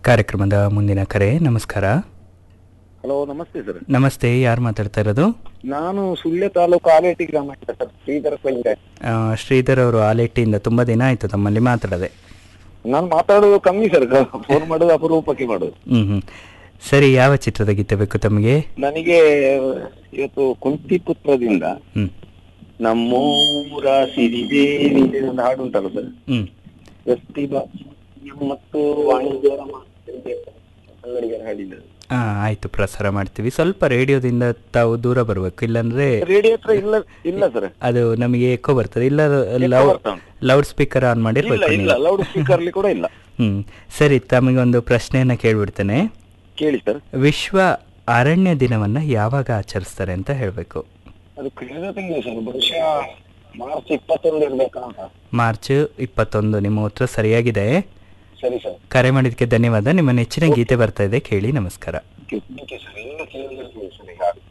ಕಾರ್ಯಕ್ರಮದ ಮುಂದಿನ ಕರೆ ನಮಸ್ಕಾರ ಹಲೋ ನಮಸ್ತೆ ಸರ್ ನಮಸ್ತೆ ಯಾರು ಮಾತಾಡ್ತಾ ಇರೋದು ನಾನು ಸುಳ್ಯ ತಾಲೂಕು ಆಲೇಟಿ ಗ್ರಾಮಕ್ಕೆ ಸರ್ ಶ್ರೀಧರ ಪಂಚಾಯತ್ ಆ, ಶ್ರೀಧರ್ ಅವರು ಆಲೆಟ್ಟಿಯಿಂದ ತುಂಬ ದಿನ ಆಯಿತು ತಮ್ಮಲ್ಲಿ ಮಾತಾಡದೆ ನಾನು ಮಾತಾಡೋದು ಕಮ್ಮಿ ಸರ್ ಫೋನ್ ಮಾಡೋದು ಅಪರೂಪಕ್ಕೆ ಮಾಡೋದು ಹ್ಞೂ ಹ್ಞೂ ಸರಿ ಯಾವ ಚಿತ್ರದ ಗೀತೆ ಬೇಕು ತಮಗೆ ನನಗೆ ಇವತ್ತು ಕುಂತಿ ಪುತ್ರದಿಂದ ಹ್ಞೂ ನಮ್ಮೂರ ಸಿರಿದೇವಿ ಒಂದು ಹಾಡು ಉಂಟಲ್ಲ ಸರ್ ಹ್ಞೂ ಪ್ರತಿಭಾ ಮತ್ತು ವಾಣಿಜ್ಯ ಅಂಗಡಿಗರ ಹಾಡಿದ ಹಾಂ ಆಯಿತು ಪ್ರಸಾರ ಮಾಡ್ತೀವಿ ಸ್ವಲ್ಪ ರೇಡಿಯೋದಿಂದ ತಾವು ದೂರ ಬರಬೇಕು ಇಲ್ಲಾಂದರೆ ರೇಡಿಯೋ ಹತ್ರ ಇಲ್ಲ ಇಲ್ಲ ಸರ್ ಅದು ನಮಗೆ ಎಕೋ ಬರ್ತದೆ ಇಲ್ಲ Echo ಲೌಡ್ ಬರ್ತಾ ಉಂಟು. ಲೌಡ್ ಸ್ಪೀಕರ್ ಆನ್ ಇಲ್ಲ ಮಾಡಿರ್ಬೇಕು ಇಲ್ಲ ನೀವು ಲೌಡ್ ಸ್ಪೀಕರ್ ಅಲ್ಲಿ ಕೂಡ ಇಲ್ಲ ಹ್ಞೂ ಸರಿ ತಮಗೊಂದು ಪ್ರಶ್ನೆಯನ್ನು ಕೇಳ್ಬಿಡ್ತೇನೆ ಕೇಳಿ ಸರ್ ವಿಶ್ವ ಅರಣ್ಯ ದಿನವನ್ನು ಯಾವಾಗ ಆಚರಿಸ್ತಾರೆ ಅಂತ ಹೇಳಬೇಕು ಅದು ಕಳೆದ ತಿಂಗಳು ಸರ್ ಬಹುಶಃ ಮಾರ್ಚ್ ಇಪ್ಪತ್ತೊಂದು ಇರ್ಬೇಕಾ ಅಂತ ಮಾರ್ಚ್ ಇಪ್ಪತ್ತೊಂದು ನಿಮ್ಮ ಉತ್ತರ ಸರಿಯಾಗಿದೆ ಸರಿ ಸರ್ ಕರೆ ಮಾಡಿದ್ದಕ್ಕೆ ಧನ್ಯವಾದ ನಿಮ್ಮ ನೆಚ್ಚಿನ ಗೀತೆ ಬರ್ತಾ ಇದೆ ಕೇಳಿ ನಮಸ್ಕಾರ ಓಕೆ ಸರ್ ಎಲ್ಲ ಕೇಳಿದ್ರೆ ಸರಿ ಹಾಡು